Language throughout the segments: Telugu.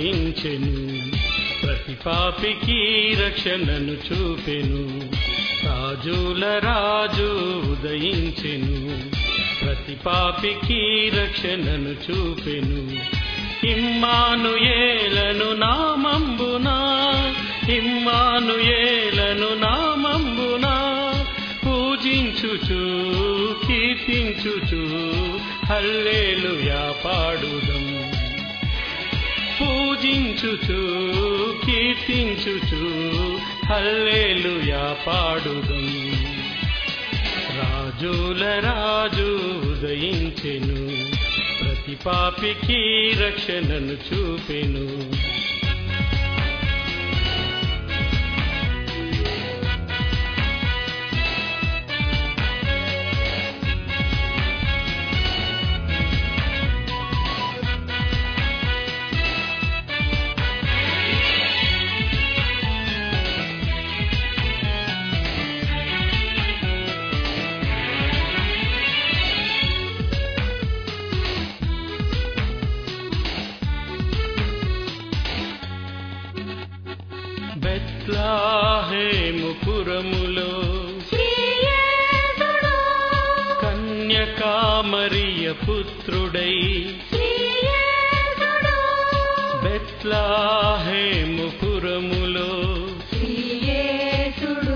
ఉదయించెను ప్రతి పాపికి రక్షణను చూపెను రాజుల రాజు ఉదయించెను ప్రతి పాపికి రక్షణను చూపెను ఇమ్మాను ఏలను నామంబునా ఇమ్మాను ఏలను నామంబునా పూజించుచు కీర్తించుచు హల్లేలుయా పాడుదం పూజించుచు కీర్తించుచు హల్లేలుయా పాడుదం రాజుల రాజు ఉదయించెను ప్రతి పాపికి రక్షణను చూపెను బెత్లాహేము పురములో శ్రీయేసుడు కన్యకామరియ పుత్రుడై శ్రీయేసుడు బెత్లాహేము పురములో శ్రీయేసుడు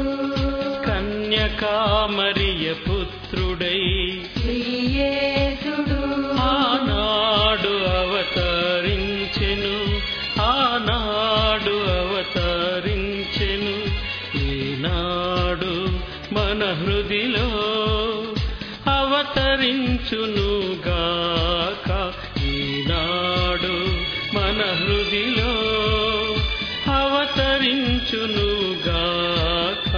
కన్యకామరియ పుత్రుడై శ్రీయేసుడు ఆనాడు అవతరించెను ఆనాడు అవతరించెను ఈనాడు మన హృదిలో అవతరించును గాక ఈనాడు మన హృదిలో అవతరించును గాక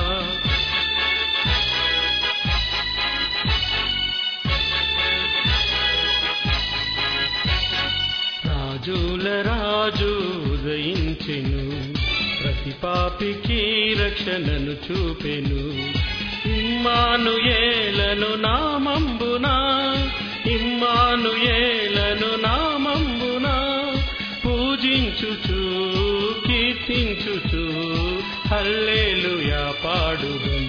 రాజుల రాజు ఉదయించెను ప్రతి పాపికి రక్షణను చూపెను ఇమ్మాను ఏలను నామంబునా ఇమ్మాను ఏలను నామంబునా పూజించుచు కీర్తించుచు హల్లేలుయా పాడుదం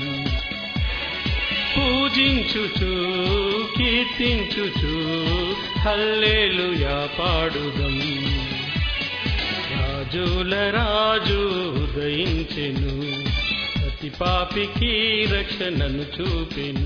పూజించుచు కీర్తించుచు హల్లేలుయా పాడుదం రాజుల రాజు ఉదయించెను ప్రతి పాపికి రక్షణను చూపెను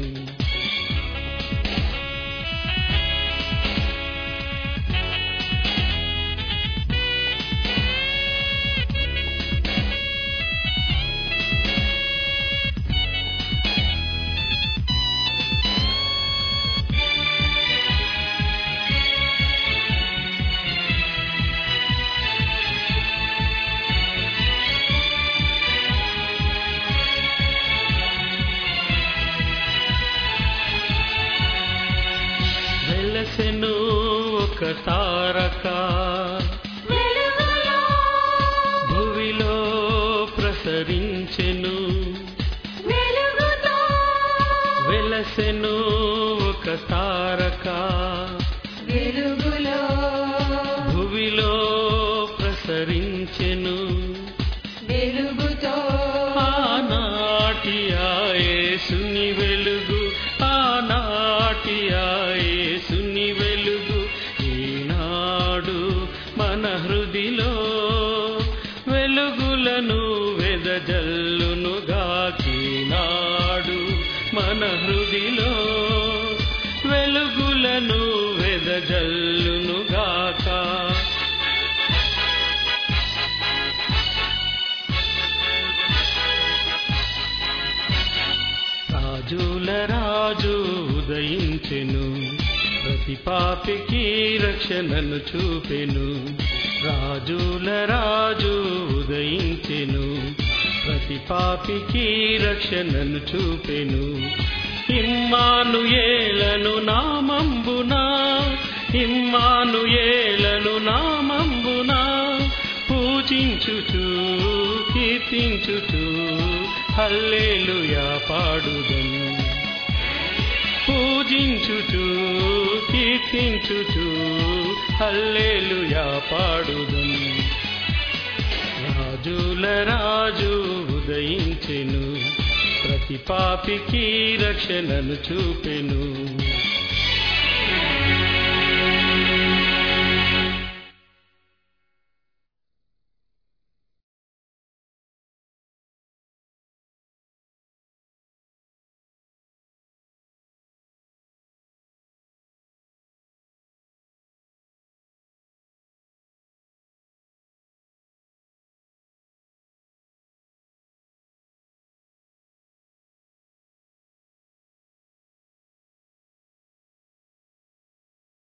వెలసెను ఒక తారక వెలుగులో భువిలో ప్రసరించెను వెలుగుతో వెలసెను ఒక తారక వెలుగులో భువిలో ప్రసరించెను వెలుగుతో ఆనాటి ఆయేసుని వెలుగు ఆనాటి ఆయేసుని వెలుగు ఈనాడు మన హృదిలో వెలుగులను వెదజల్లును గాకినాడు మన హృదిలో వెలుగులను వెదజల్లును గాక రాజుల రాజు ఉదయించెను ప్రతి పాపికి రక్షణను చూపెను రాజుల రాజు ఉదయించెను ప్రతి పాపికి రక్షణను చూపెను ఇమ్మాను ఏలను నామంబునా ఇమ్మాను ఏలను నామంబునా పూజించుచు కీర్తించుచు హల్లేలుయా పాడుదం పూజించుచు కీర్తించుచు హల్లెలూయా పాడుదం రాజుల రాజు ఉదయించెను ప్రతి పాపికి రక్షణను చూపెను